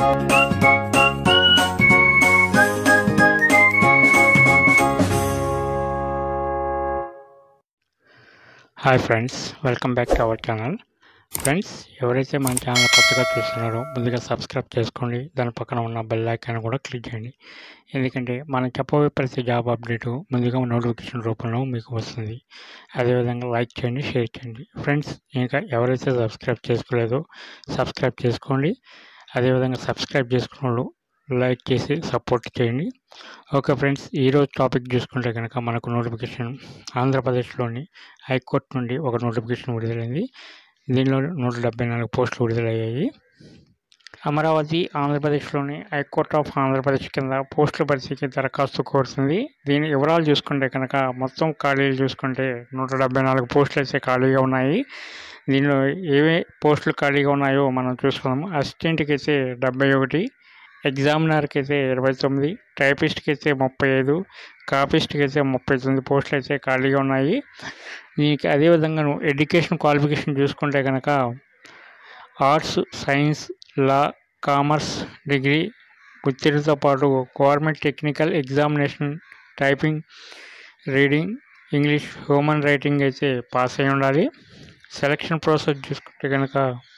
Hi friends welcome back to our channel friends ఎవరైతే మన channel కొత్తగా చూస్తున్నారో ముందుగా సబ్స్క్రైబ్ చేసుకోండి దాని పక్కన ఉన్న బెల్ ఐకాన్ కూడా క్లిక్ చేయండి ఎందుకంటే మనం చెప్పబోయే ప్రతి జాబ్ అప్డేటు ముందుగా నోటిఫికేషన్ రూపంలో మీకు వస్తుంది అదేవిధంగా లైక్ చేయండి షేర్ చేయండి ఫ్రెండ్స్ ఇంకా ఎవరైతే సబ్స్క్రైబ్ చేసుకోలేదో సబ్స్క్రైబ్ చేసుకోండి అదేవిధంగా సబ్స్క్రైబ్ చేసుకున్న వాళ్ళు లైక్ చేసి సపోర్ట్ చేయండి ఓకే ఫ్రెండ్స్ ఈరోజు టాపిక్ చూసుకుంటే కనుక మనకు నోటిఫికేషన్ ఆంధ్రప్రదేశ్లోని హైకోర్టు నుండి ఒక నోటిఫికేషన్ విడుదలైంది దీనిలో నూట డెబ్బై నాలుగు పోస్టులు విడుదలయ్యాయి అమరావతి ఆంధ్రప్రదేశ్లోని హైకోర్ట్ ఆఫ్ ఆంధ్రప్రదేశ్ కింద పోస్టుల భర్తీకి దరఖాస్తు కోరుతుంది దీని వివరాలు చూసుకుంటే కనుక మొత్తం ఖాళీలు చూసుకుంటే నూట డెబ్బై నాలుగు పోస్టులు అయితే ఖాళీగా ఉన్నాయి దీనిలో ఏవే పోస్టులు ఖాళీగా ఉన్నాయో మనం చూసుకుందాము అసిస్టెంట్కి అయితే డెబ్బై ఒకటి ఎగ్జామినర్కి అయితే ఇరవై తొమ్మిది టైపిస్ట్కి అయితే ముప్పై ఐదు కాపిస్ట్కి అయితే ముప్పై తొమ్మిది పోస్టులు అయితే ఖాళీగా ఉన్నాయి దీనికి అదేవిధంగా ఎడ్యుకేషన్ క్వాలిఫికేషన్ చూసుకుంటే కనుక arts science law commerce degree ఉత్తీర్ణతో పాటు government technical examination typing reading English human writing అయితే పాస్ అయి ఉండాలి సెలక్షన్ ప్రాసెస్ చూసుకుంటే కనుక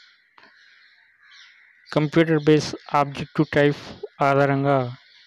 కంప్యూటర్ బేస్ ఆబ్జెక్టివ్ టైప్ ఆధారంగా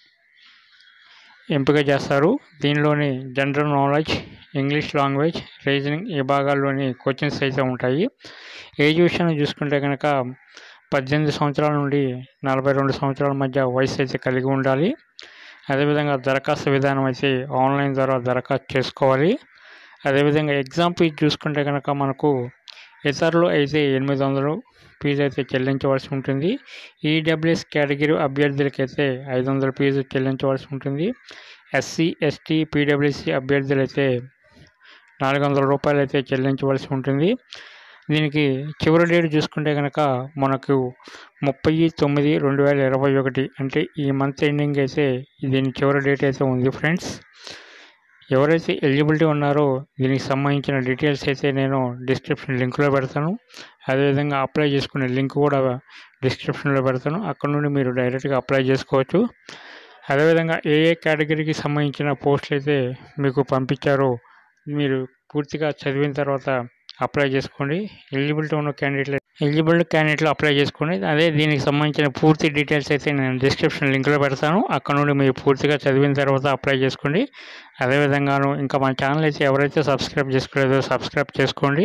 ఎంపిక చేస్తారు దీనిలోని general knowledge English language reasoning ఈ భాగాల్లోని కోచింగ్స్ అయితే ఉంటాయి ఏజ్ విషయాన్ని చూసుకుంటే కనుక పద్దెనిమిది సంవత్సరాల నుండి నలభై రెండు సంవత్సరాల మధ్య వయసు అయితే కలిగి ఉండాలి అదేవిధంగా దరఖాస్తు విధానం అయితే ఆన్లైన్ ద్వారా దరఖాస్తు చేసుకోవాలి అదేవిధంగా ఎగ్జామ్ ఫీజు చూసుకుంటే కనుక మనకు ఇతరులు అయితే ఎనిమిది వందలు ఫీజు అయితే చెల్లించవలసి ఉంటుంది ఈడబ్ల్యూఎస్ కేటగిరీ అభ్యర్థులకైతే ఐదు వందల ఫీజు చెల్లించవలసి ఉంటుంది ఎస్సీ ఎస్టీ పీడబ్ల్యూసీ అభ్యర్థులు అయితే నాలుగు వందల రూపాయలు అయితే చెల్లించవలసి ఉంటుంది దీనికి చివరి డేట్ చూసుకుంటే కనుక మనకు ముప్పై తొమ్మిది రెండు వేల ఇరవై ఒకటి అంటే ఈ మంత్ ఎండింగ్ అయితే దీని చివరి డేట్ అయితే ఉంది ఫ్రెండ్స్ ఎవరైతే ఎలిజిబిలిటీ ఉన్నారో దీనికి సంబంధించిన డీటెయిల్స్ అయితే నేను డిస్క్రిప్షన్ లింక్లో పెడతాను అదేవిధంగా అప్లై చేసుకునే లింక్ కూడా డిస్క్రిప్షన్లో పెడతాను అక్కడ నుండి మీరు డైరెక్ట్గా అప్లై చేసుకోవచ్చు అదేవిధంగా ఏ ఏ కేటగిరీకి సంబంధించిన పోస్టులు అయితే మీకు పంపించారో మీరు పూర్తిగా చదివిన తర్వాత అప్లై చేసుకోండి ఎలిజిబిలిటీ ఉన్న క్యాండిడేట్లు ఎలిజిబుల్ క్యాండిడేట్లు అప్లై చేసుకోండి అదే దీనికి సంబంధించిన పూర్తి డీటెయిల్స్ అయితే నేను డిస్క్రిప్షన్ లింక్లో పెడతాను అక్కడ నుండి మీరు పూర్తిగా చదివిన తర్వాత అప్లై చేసుకోండి అదేవిధంగాను ఇంకా మన ఛానల్ అయితే ఎవరైతే సబ్స్క్రైబ్ చేసుకోలేదో సబ్స్క్రైబ్ చేసుకోండి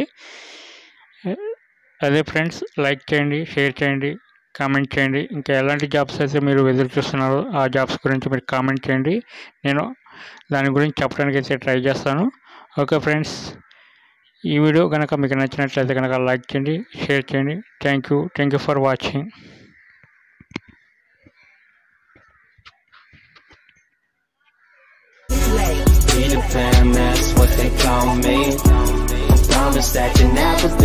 అదే ఫ్రెండ్స్ లైక్ చేయండి షేర్ చేయండి కామెంట్ చేయండి ఇంకా ఎలాంటి జాబ్స్ అయితే మీరు ఎదురు చూస్తున్నారో ఆ జాబ్స్ గురించి మీరు కామెంట్ చేయండి నేను దాని గురించి చెప్పడానికి అయితే ట్రై చేస్తాను ఓకే ఫ్రెండ్స్ ఈ వీడియో కనుక మీకు నచ్చినట్లయితే కనుక లైక్ చేయండి షేర్ చేయండి thank you thank you for watching Peter Pan, that's what they call me. I promise that you'll never be